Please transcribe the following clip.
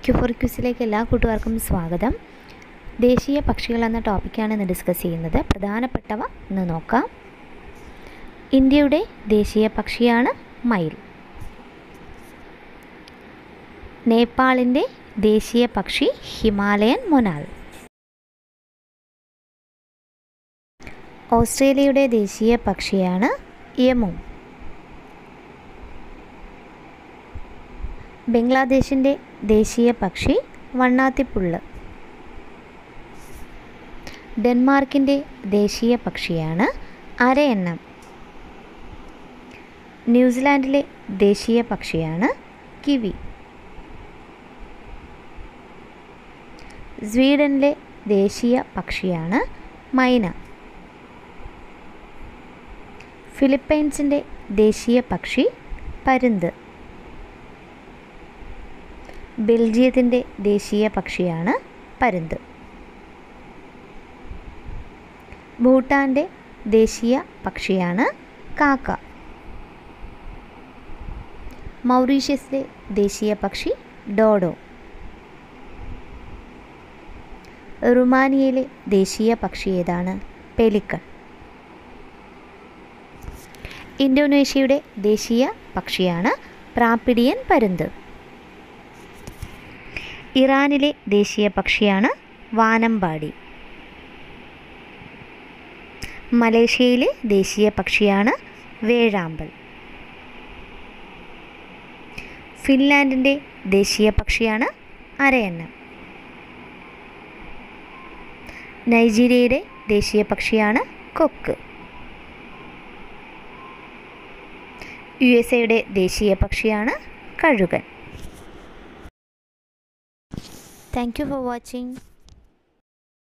Q four ക്യൂസിലേക്ക് എല്ലാ കൂട്ടുകാർക്കും സ്വാഗതം ദേശീയ പക്ഷികൾ എന്ന ടോപ്പിക്കാണ് ഇന്ന് ഡിസ്കസ് ചെയ്യുന്നത് പ്രധാനപ്പെട്ടവ ഇന്ന് നോക്കാം ഇന്ത്യയുടെ ദേശീയ പക്ഷിയാണ് മയിൽ നേപ്പാളിൻ്റെ ദേശീയ പക്ഷി ഹിമാലയൻ മൊനാൽ ഓസ്ട്രേലിയയുടെ ദേശീയ പക്ഷിയാണ് യമു ബംഗ്ലാദേശിൻ്റെ ദേശീയ പക്ഷി വണ്ണാത്തിപ്പുള്ള് ഡെൻമാർക്കിൻ്റെ ദേശീയ പക്ഷിയാണ് അരയന്നം ന്യൂസിലാൻഡിലെ ദേശീയ പക്ഷിയാണ് കിവി സ്വീഡനിലെ ദേശീയ പക്ഷിയാണ് മൈന ഫിലിപ്പൈൻസിൻ്റെ ദേശീയ പക്ഷി പരുന്ത് ബെൽജിയത്തിൻ്റെ ദേശീയ പക്ഷിയാണ് പരുന്ത് ഭൂട്ടാൻ്റെ ദേശീയ പക്ഷിയാണ് കാക്ക മൗറീഷ്യസിലെ ദേശീയ പക്ഷി ഡോഡോ റുമാനിയയിലെ ദേശീയ പക്ഷി ഏതാണ് പെലിക്കൺ ഇന്തോനേഷ്യയുടെ ദേശീയ പക്ഷിയാണ് പ്രാപ്പിഡിയൻ പരുന്ത് ഇറാനിലെ ദേശീയ പക്ഷിയാണ് വാനമ്പാടി മലേഷ്യയിലെ ദേശീയ പക്ഷിയാണ് വേഴാമ്പൽ ഫിൻലാൻഡിൻ്റെ ദേശീയ പക്ഷിയാണ് അരയന്നം നൈജീരിയയുടെ ദേശീയ പക്ഷിയാണ് കൊക്ക് യു എസ് എയുടെ ദേശീയ പക്ഷിയാണ് കഴുകൻ താങ്ക് യു ഫോർ വാച്ചിങ്